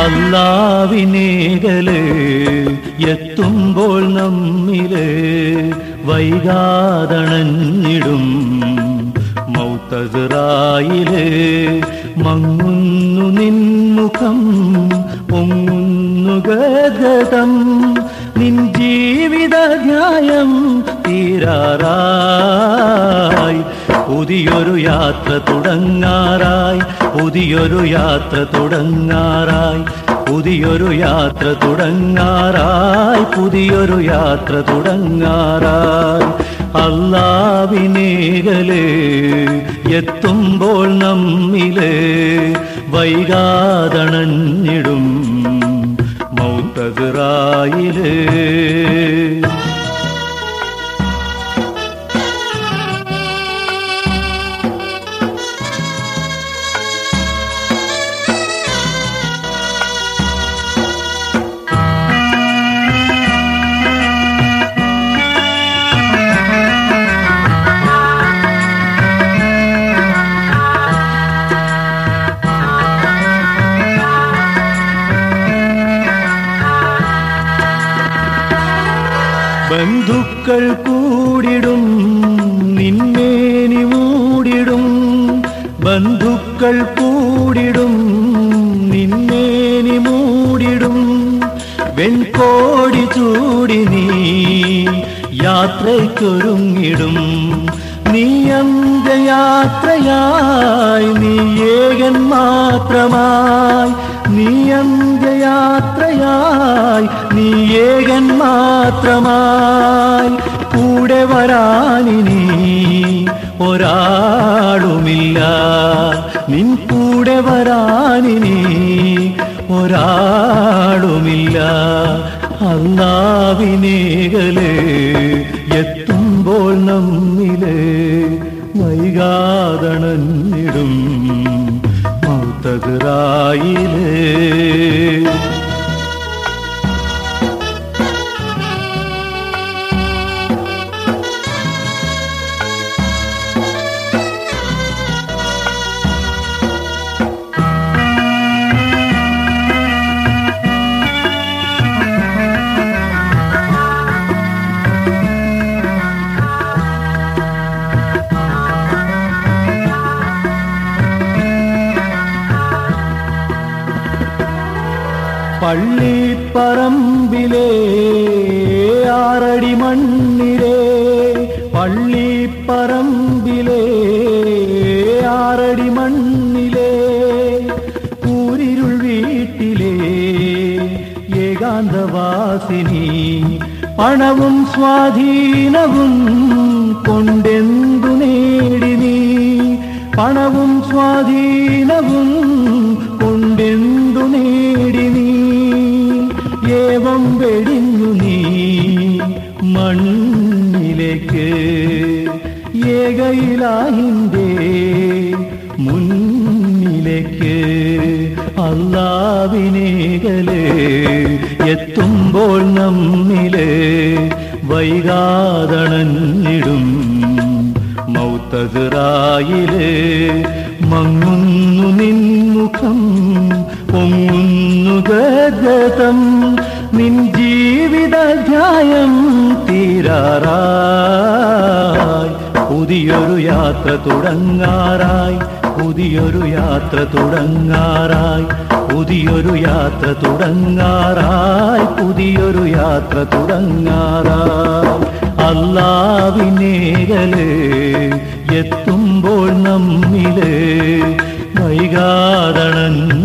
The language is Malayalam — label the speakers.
Speaker 1: അല്ലാവിനേകല് എത്തുമ്പോൾ നമ്മില് വൈകാതണഞ്ഞിടും മൗത്തതിറായില് മങ്ങുന്നു നിൻമുഖം പൊങ്ങുന്നു ഗദം നിൻ ജീവിതധ്യായം തീരാറായി പുതിയൊരു യാത്ര തുടങ്ങാറായി പുതിയൊരു യാത്ര തുടങ്ങാറായി പുതിയൊരു യാത്ര തുടങ്ങാറായി പുതിയൊരു യാത്ര തുടങ്ങാറായി അല്ലാവിനേകല് എത്തുമ്പോൾ നമ്മില് വൈകാതണഞ്ഞിടും മൗത്തതിറായില് ബന്ധുക്കൾ കൂടിടും നിന്നേനി മൂടിടും ബന്ധുക്കൾ കൂടിടും നിന്നേനി മൂടിടും വെൺകോടി ചൂടി നീ യാത്രയ്ക്കൊരുങ്ങിടും നീ അന്ത്യയാത്രയായി നീ ഏകൻ മാത്രമായി നീ അന്ത്യയാത്രയായി നീ ഏകൻ മാത്രമായി കൂടെ വരാനിനി ഒരാളുമില്ല നിൻ കൂടെ വരാനിനി ഒരാളുമില്ല അല്ലാവിനേകല് എത്തുമ്പോൾ നമ്മില് വൈകാതണഞ്ഞിടും മൗത്തതിറായിലേ പള്ളിപ്പറമ്പിലെ ആറടി മണ്ണിലെ പള്ളിപ്പറമ്പിലെ ആറടി മണ്ണിലെ കൂരിരുൾ വീട്ടിലെ ഏകാന്തവാസിനി പണവും സ്വാധീനവും കൊണ്ടെന്തു നേടി നീ പണവും സ്വാധീനവും കൊണ്ടെന്തു നേടി നീ ഏവം വെടിഞ്ഞു നീ മണ്ണിലേക്ക് ഏകയിലാഹിന്റെ മുന്നിലേക്ക് അല്ലാവിനേകല് എത്തുമ്പോൾ നമ്മില് വൈകാതണഞ്ഞിടും മൗത്തതിറായില് മങ്ങുന്നു നിൻമുഖം പൊങ്ങുന്നു ഗദം നിൻ ജീവിതധ്യായം തീരാറായി പുതിയൊരു യാത്ര തുടങ്ങാറായി പുതിയൊരു യാത്ര തുടങ്ങാറായി പുതിയൊരു യാത്ര തുടങ്ങാറായി പുതിയൊരു യാത്ര തുടങ്ങാറായി അല്ലാവിനേകല് എത്തുമ്പോൾ നമ്മില് വൈകാതണഞ്ഞ